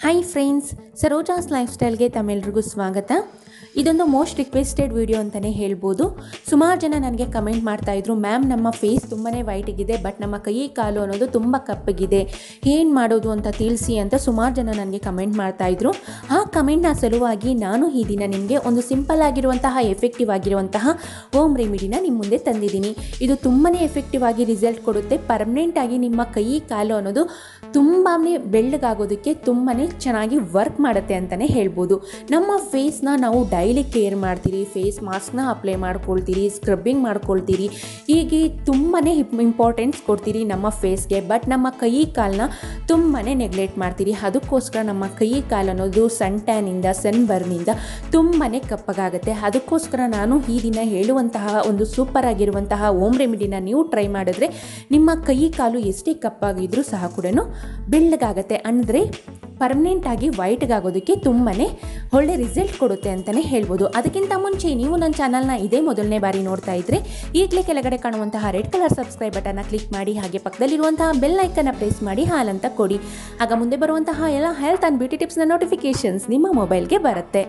hi friends Saroja's life ಸ್ಟೈಲ್ಗೆ ತಮ್ಮೆಲ್ರಿಗೂ ಸ್ವಾಗತ ಇದೊಂದು ಮೋಸ್ಟ್ ರಿಕ್ವೆಸ್ಟೆಡ್ ವಿಡಿಯೋ ಅಂತಲೇ ಹೇಳ್ಬೋದು ಸುಮಾರು ಜನ ನನಗೆ ಕಮೆಂಟ್ ಮಾಡ್ತಾ ಇದ್ರು ಮ್ಯಾಮ್ ನಮ್ಮ ಫೇಸ್ ತುಂಬಾ ವೈಟಿಗಿದೆ ಬಟ್ ನಮ್ಮ ಕೈ ಕಾಲು ಅನ್ನೋದು ತುಂಬ ಕಪ್ಪಗಿದೆ ಏನು ಮಾಡೋದು ಅಂತ ತಿಳಿಸಿ ಅಂತ ಸುಮಾರು ಜನ ನನಗೆ ಕಮೆಂಟ್ ಮಾಡ್ತಾ ಇದ್ರು ಆ ಕಮೆಂಟ್ನ ಸಲುವಾಗಿ ನಾನು ಈ ದಿನ ನಿಮಗೆ ಒಂದು ಸಿಂಪಲ್ ಆಗಿರುವಂತಹ ಎಫೆಕ್ಟಿವ್ ಆಗಿರುವಂತಹ ಹೋಮ್ ರೆಮಿಡಿನ ನಿಮ್ಮ ಮುಂದೆ ತಂದಿದ್ದೀನಿ ಇದು ತುಂಬಾ ಎಫೆಕ್ಟಿವ್ ಆಗಿ ರಿಸಲ್ಟ್ ಕೊಡುತ್ತೆ ಪರ್ಮನೆಂಟ್ ಆಗಿ ನಿಮ್ಮ ಕೈ ಕಾಲು ಅನ್ನೋದು ತುಂಬಾ ಬೆಳ್ಳಗಾಗೋದಕ್ಕೆ ತುಂಬಾ ಚೆನ್ನಾಗಿ ವರ್ಕ್ ಮಾಡುತ್ತೆ ಅಂತಲೇ ಹೇಳ್ಬೋದು ನಮ್ಮ ಫೇಸ್ನ ನಾವು ಡೈಲಿ ಕೇರ್ ಮಾಡ್ತೀರಿ ಫೇಸ್ ಮಾಸ್ಕ್ನ ಅಪ್ಲೈ ಮಾಡ್ಕೊಳ್ತೀರಿ ಸ್ಕ್ರಬ್ಬಿಂಗ್ ಮಾಡ್ಕೊಳ್ತೀರಿ ಹೀಗೆ ತುಂಬಾ ಇಂಪಾರ್ಟೆನ್ಸ್ ಕೊಡ್ತೀರಿ ನಮ್ಮ ಫೇಸ್ಗೆ ಬಟ್ ನಮ್ಮ ಕೈ ಕಾಲನ್ನ ತುಂಬಾ ನೆಗ್ಲೆಕ್ಟ್ ಮಾಡ್ತೀರಿ ಅದಕ್ಕೋಸ್ಕರ ನಮ್ಮ ಕೈ ಕಾಲು ಅನ್ನೋದು ಸನ್ ಟ್ಯಾನಿಂದ ಸನ್ ಬರ್ನಿಂದ ತುಂಬಾ ಕಪ್ಪಗಾಗುತ್ತೆ ಅದಕ್ಕೋಸ್ಕರ ನಾನು ಈ ದಿನ ಹೇಳುವಂತಹ ಒಂದು ಸೂಪರ್ ಆಗಿರುವಂತಹ ಹೋಮ್ ರೆಮಿಡಿನ ನೀವು ಟ್ರೈ ಮಾಡಿದ್ರೆ ನಿಮ್ಮ ಕೈ ಕಾಲು ಎಷ್ಟೇ ಕಪ್ಪಾಗಿದ್ರೂ ಸಹ ಕೂಡ ಬೆಳ್ಳಗಾಗತ್ತೆ ಅಂದರೆ ಪರ್ಮನೆಂಟ್ ಆಗಿ ವೈಟ್ಗಾಗೋದಕ್ಕೆ ತುಂಬಾ ಒಳ್ಳೆ ರಿಸಲ್ಟ್ ಕೊಡುತ್ತೆ ಅಂತಲೇ ಹೇಳ್ಬೋದು ಅದಕ್ಕಿಂತ ಮುಂಚೆ ನೀವು ನನ್ನ ಚಾನಲ್ನ ಇದೇ ಮೊದಲನೇ ಬಾರಿ ನೋಡ್ತಾ ಇದ್ದರೆ ಈಗಲೇ ಕೆಳಗಡೆ ಕಾಣುವಂತಹ ರೆಡ್ ಕಲರ್ ಸಬ್ಸ್ಕ್ರೈಬ್ ಬಟನ್ನ ಕ್ಲಿಕ್ ಮಾಡಿ ಹಾಗೆ ಪಕ್ಕದಲ್ಲಿರುವಂತಹ ಬೆಲ್ ಐಕನ್ನ ಪ್ರೆಸ್ ಮಾಡಿ ಹಾಲಂತ ಕೊಡಿ ಆಗ ಮುಂದೆ ಬರುವಂತಹ ಎಲ್ಲ ಹೆಲ್ತ್ ಆ್ಯಂಡ್ ಬ್ಯೂಟಿ ಟಿಪ್ಸ್ನ ನೋಟಿಫಿಕೇಷನ್ಸ್ ನಿಮ್ಮ ಮೊಬೈಲ್ಗೆ ಬರುತ್ತೆ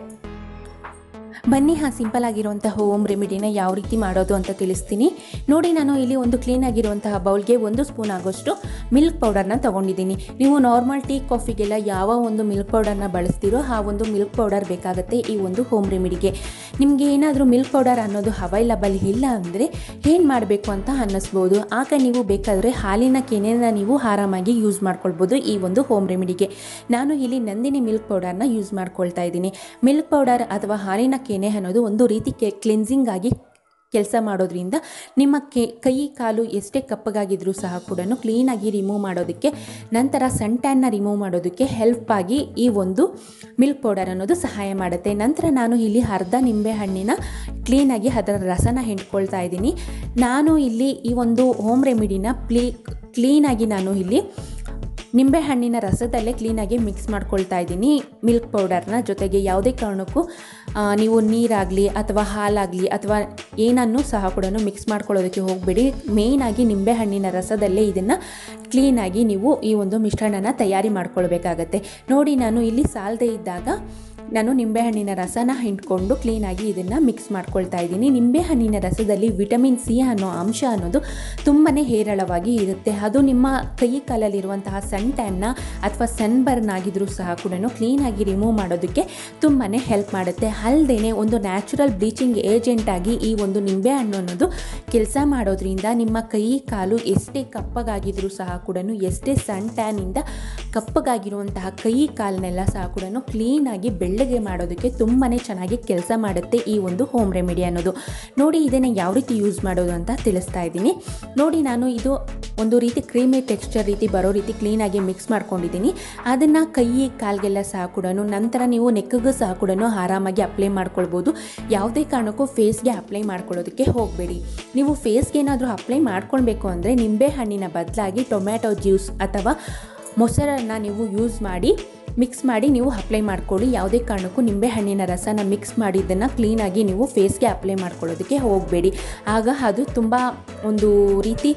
ಬನ್ನಿ ಹಾಂ ಸಿಂಪಲ್ ಆಗಿರುವಂತಹ ಹೋಮ್ ರೆಮಿಡಿನ ಯಾವ ರೀತಿ ಮಾಡೋದು ಅಂತ ತಿಳಿಸ್ತೀನಿ ನೋಡಿ ನಾನು ಇಲ್ಲಿ ಒಂದು ಕ್ಲೀನ್ ಆಗಿರುವಂತಹ ಬೌಲ್ಗೆ ಒಂದು ಸ್ಪೂನ್ ಆಗೋಷ್ಟು ಮಿಲ್ಕ್ ಪೌಡರ್ನ ತೊಗೊಂಡಿದ್ದೀನಿ ನೀವು ನಾರ್ಮಲ್ ಟೀ ಕಾಫಿಗೆಲ್ಲ ಯಾವ ಒಂದು ಮಿಲ್ಕ್ ಪೌಡರ್ನ ಬಳಸ್ತೀರೋ ಆ ಒಂದು ಮಿಲ್ಕ್ ಪೌಡರ್ ಬೇಕಾಗುತ್ತೆ ಈ ಒಂದು ಹೋಮ್ ರೆಮಿಡಿಗೆ ನಿಮಗೆ ಏನಾದರೂ ಮಿಲ್ಕ್ ಪೌಡರ್ ಅನ್ನೋದು ಅವೈಲಬಲ್ ಇಲ್ಲ ಅಂದರೆ ಏನು ಮಾಡಬೇಕು ಅಂತ ಅನ್ನಿಸ್ಬೋದು ಆಗ ನೀವು ಬೇಕಾದರೆ ಹಾಲಿನ ಕೆನೆನ ನೀವು ಆರಾಮಾಗಿ ಯೂಸ್ ಮಾಡ್ಕೊಳ್ಬೋದು ಈ ಒಂದು ಹೋಮ್ ರೆಮಿಡಿಗೆ ನಾನು ಇಲ್ಲಿ ನಂದಿನಿ ಮಿಲ್ಕ್ ಪೌಡರ್ನ ಯೂಸ್ ಮಾಡ್ಕೊಳ್ತಾ ಇದ್ದೀನಿ ಮಿಲ್ಕ್ ಪೌಡರ್ ಅಥವಾ ಹಾಲಿನ ಕೆನೆ ಅನ್ನೋದು ಒಂದು ರೀತಿ ಕೆ ಕ್ಲೆನ್ಸಿಂಗ್ ಆಗಿ ಕೆಲಸ ಮಾಡೋದ್ರಿಂದ ನಿಮ್ಮ ಕೆ ಕೈ ಕಾಲು ಎಷ್ಟೇ ಕಪ್ಪಗಾಗಿದ್ರೂ ಸಹ ಕೂಡ ಕ್ಲೀನಾಗಿ ರಿಮೂವ್ ಮಾಡೋದಕ್ಕೆ ನಂತರ ಸನ್ ಟ್ಯಾನ್ನ ರಿಮೂವ್ ಮಾಡೋದಕ್ಕೆ ಹೆಲ್ಪ್ ಆಗಿ ಈ ಒಂದು ಮಿಲ್ಕ್ ಪೌಡರ್ ಅನ್ನೋದು ಸಹಾಯ ಮಾಡುತ್ತೆ ನಂತರ ನಾನು ಇಲ್ಲಿ ಅರ್ಧ ನಿಂಬೆ ಹಣ್ಣಿನ ಕ್ಲೀನಾಗಿ ಅದರ ರಸನ ಹಿಂಡ್ಕೊಳ್ತಾ ಇದ್ದೀನಿ ನಾನು ಇಲ್ಲಿ ಈ ಒಂದು ಹೋಮ್ ರೆಮಿಡಿನ ಪ್ಲೀ ಕ್ಲೀನಾಗಿ ನಾನು ಇಲ್ಲಿ ನಿಂಬೆಹಣ್ಣಿನ ರಸದಲ್ಲೇ ಕ್ಲೀನಾಗಿ ಮಿಕ್ಸ್ ಮಾಡ್ಕೊಳ್ತಾ ಇದ್ದೀನಿ ಮಿಲ್ಕ್ ಪೌಡರ್ನ ಜೊತೆಗೆ ಯಾವುದೇ ಕಾರಣಕ್ಕೂ ಆ, ನೀವು ನೀರಾಗಲಿ ಅಥವಾ ಹಾಲಾಗಲಿ ಅಥವಾ ಏನನ್ನೂ ಸಹ ಕೂಡ ಮಿಕ್ಸ್ ಮಾಡ್ಕೊಳ್ಳೋದಕ್ಕೆ ಹೋಗಬೇಡಿ ಮೇಯ್ನಾಗಿ ನಿಂಬೆಹಣ್ಣಿನ ರಸದಲ್ಲೇ ಇದನ್ನು ಕ್ಲೀನಾಗಿ ನೀವು ಈ ಒಂದು ಮಿಶ್ರಣನ ತಯಾರಿ ಮಾಡ್ಕೊಳ್ಬೇಕಾಗತ್ತೆ ನೋಡಿ ನಾನು ಇಲ್ಲಿ ಸಾಲದೇ ಇದ್ದಾಗ ನಾನು ನಿಂಬೆಹಣ್ಣಿನ ರಸನ ಹಿಂಡ್ಕೊಂಡು ಕ್ಲೀನಾಗಿ ಇದನ್ನು ಮಿಕ್ಸ್ ಮಾಡ್ಕೊಳ್ತಾ ಇದ್ದೀನಿ ನಿಂಬೆಹಣ್ಣಿನ ರಸದಲ್ಲಿ ವಿಟಮಿನ್ ಸಿ ಅನ್ನೋ ಅಂಶ ಅನ್ನೋದು ತುಂಬಾ ಹೇರಳವಾಗಿ ಇರುತ್ತೆ ಅದು ನಿಮ್ಮ ಕೈ ಕಾಲಲ್ಲಿರುವಂತಹ ಸನ್ ಟ್ಯಾನ್ನ ಅಥವಾ ಸನ್ ಬರ್ನ್ ಆಗಿದ್ರೂ ಸಹ ಕೂಡ ಕ್ಲೀನಾಗಿ ರಿಮೂವ್ ಮಾಡೋದಕ್ಕೆ ತುಂಬಾ ಹೆಲ್ಪ್ ಮಾಡುತ್ತೆ ಅಲ್ಲದೆ ಒಂದು ನ್ಯಾಚುರಲ್ ಬ್ಲೀಚಿಂಗ್ ಏಜೆಂಟ್ ಆಗಿ ಈ ಒಂದು ನಿಂಬೆಹಣ್ಣು ಅನ್ನೋದು ಕೆಲಸ ಮಾಡೋದ್ರಿಂದ ನಿಮ್ಮ ಕೈ ಕಾಲು ಎಷ್ಟೇ ಕಪ್ಪಗಾಗಿದ್ರೂ ಸಹ ಕೂಡ ಎಷ್ಟೇ ಸನ್ ಟ್ಯಾನಿಂದ ಕಪ್ಪಗಾಗಿರುವಂತಹ ಕೈ ಕಾಲನ್ನೆಲ್ಲ ಸಹ ಕೂಡ ಕ್ಲೀನಾಗಿ ಬೆಳ್ಳಗೆ ಮಾಡೋದಕ್ಕೆ ತುಂಬಾ ಚೆನ್ನಾಗಿ ಕೆಲಸ ಮಾಡುತ್ತೆ ಈ ಒಂದು ಹೋಮ್ ರೆಮಿಡಿ ಅನ್ನೋದು ನೋಡಿ ಇದನ್ನು ಯಾವ ರೀತಿ ಯೂಸ್ ಮಾಡೋದು ಅಂತ ತಿಳಿಸ್ತಾ ಇದ್ದೀನಿ ನೋಡಿ ನಾನು ಇದು ಒಂದು ರೀತಿ ಕ್ರೀಮಿ ಟೆಕ್ಸ್ಚರ್ ರೀತಿ ಬರೋ ರೀತಿ ಕ್ಲೀನಾಗಿ ಮಿಕ್ಸ್ ಮಾಡ್ಕೊಂಡಿದ್ದೀನಿ ಅದನ್ನು ಕೈ ಕಾಲ್ಗೆಲ್ಲ ಸಹ ಕೂಡ ನಂತರ ನೀವು ನೆಕ್ಕಿಗೂ ಸಹ ಕೂಡ ಆರಾಮಾಗಿ ಅಪ್ಲೈ ಮಾಡ್ಕೊಳ್ಬೋದು ಯಾವುದೇ ಕಾರಣಕ್ಕೂ ಫೇಸ್ಗೆ ಅಪ್ಲೈ ಮಾಡ್ಕೊಳ್ಳೋದಕ್ಕೆ ಹೋಗಬೇಡಿ ನೀವು ಫೇಸ್ಗೆ ಏನಾದರೂ ಅಪ್ಲೈ ಮಾಡ್ಕೊಳ್ಬೇಕು ಅಂದರೆ ನಿಂಬೆಹಣ್ಣಿನ ಬದಲಾಗಿ ಟೊಮ್ಯಾಟೊ ಜ್ಯೂಸ್ ಅಥವಾ ಮೊಸರನ್ನು ನೀವು ಯೂಸ್ ಮಾಡಿ ಮಿಕ್ಸ್ ಮಾಡಿ ನೀವು ಅಪ್ಲೈ ಮಾಡ್ಕೊಳ್ಳಿ ಯಾವುದೇ ಕಾರಣಕ್ಕೂ ನಿಂಬೆಹಣ್ಣಿನ ರಸನ ಮಿಕ್ಸ್ ಮಾಡಿದ್ದನ್ನು ಕ್ಲೀನಾಗಿ ನೀವು ಫೇಸ್ಗೆ ಅಪ್ಲೈ ಮಾಡ್ಕೊಳ್ಳೋದಕ್ಕೆ ಹೋಗಬೇಡಿ ಆಗ ಅದು ತುಂಬ ಒಂದು ರೀತಿ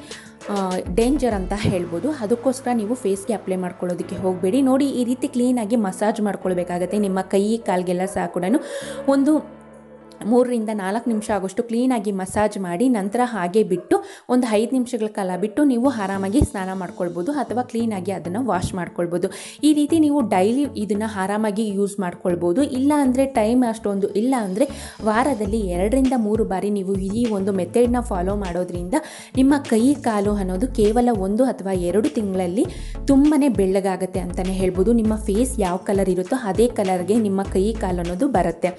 ಡೇಂಜರ್ ಅಂತ ಹೇಳ್ಬೋದು ಅದಕ್ಕೋಸ್ಕರ ನೀವು ಫೇಸ್ಗೆ ಅಪ್ಲೈ ಮಾಡ್ಕೊಳ್ಳೋದಕ್ಕೆ ಹೋಗಬೇಡಿ ನೋಡಿ ಈ ರೀತಿ ಕ್ಲೀನಾಗಿ ಮಸಾಜ್ ಮಾಡ್ಕೊಳ್ಬೇಕಾಗತ್ತೆ ನಿಮ್ಮ ಕೈ ಕಾಲ್ಗೆಲ್ಲ ಸಹ ಕೂಡ ಒಂದು ಮೂರರಿಂದ ನಾಲ್ಕು ನಿಮಿಷ ಆಗೋಷ್ಟು ಕ್ಲೀನಾಗಿ ಮಸಾಜ್ ಮಾಡಿ ನಂತರ ಹಾಗೆ ಬಿಟ್ಟು ಒಂದು ಐದು ನಿಮಿಷಗಳ ಕಾಲ ಬಿಟ್ಟು ನೀವು ಆರಾಮಾಗಿ ಸ್ನಾನ ಮಾಡ್ಕೊಳ್ಬೋದು ಅಥವಾ ಕ್ಲೀನಾಗಿ ಅದನ್ನು ವಾಶ್ ಮಾಡ್ಕೊಳ್ಬೋದು ಈ ರೀತಿ ನೀವು ಡೈಲಿ ಇದನ್ನು ಆರಾಮಾಗಿ ಯೂಸ್ ಮಾಡ್ಕೊಳ್ಬೋದು ಇಲ್ಲ ಅಂದರೆ ಟೈಮ್ ಅಷ್ಟೊಂದು ಇಲ್ಲ ಅಂದರೆ ವಾರದಲ್ಲಿ ಎರಡರಿಂದ ಮೂರು ಬಾರಿ ನೀವು ಈ ಒಂದು ಮೆಥಡ್ನ ಫಾಲೋ ಮಾಡೋದ್ರಿಂದ ನಿಮ್ಮ ಕೈ ಕಾಲು ಅನ್ನೋದು ಕೇವಲ ಒಂದು ಅಥವಾ ಎರಡು ತಿಂಗಳಲ್ಲಿ ತುಂಬಾ ಬೆಳ್ಳಗಾಗುತ್ತೆ ಅಂತಲೇ ಹೇಳ್ಬೋದು ನಿಮ್ಮ ಫೇಸ್ ಯಾವ ಕಲರ್ ಇರುತ್ತೋ ಅದೇ ಕಲರ್ಗೆ ನಿಮ್ಮ ಕೈ ಕಾಲು ಅನ್ನೋದು ಬರುತ್ತೆ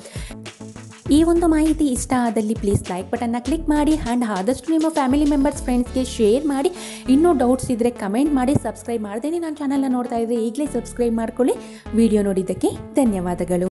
ಈ ಒಂದು ಮಾಹಿತಿ ಇಷ್ಟ ಆದಲ್ಲಿ ಪ್ಲೀಸ್ ಲೈಕ್ ಬಟನ್ನ ಕ್ಲಿಕ್ ಮಾಡಿ ಆ್ಯಂಡ್ ಆದಷ್ಟು ನಿಮ್ಮ ಫ್ಯಾಮಿಲಿ ಮೆಂಬರ್ಸ್ ಫ್ರೆಂಡ್ಸ್ಗೆ ಶೇರ್ ಮಾಡಿ ಇನ್ನೂ ಡೌಟ್ಸ್ ಇದ್ದರೆ ಕಮೆಂಟ್ ಮಾಡಿ ಸಬ್ಸ್ಕ್ರೈಬ್ ಮಾಡ್ದೇನೆ ನನ್ನ ಚಾನಲ್ನ ನೋಡ್ತಾ ಇದ್ದರೆ ಈಗಲೇ ಸಬ್ಸ್ಕ್ರೈಬ್ ಮಾಡ್ಕೊಳ್ಳಿ ವಿಡಿಯೋ ನೋಡಿದ್ದಕ್ಕೆ ಧನ್ಯವಾದಗಳು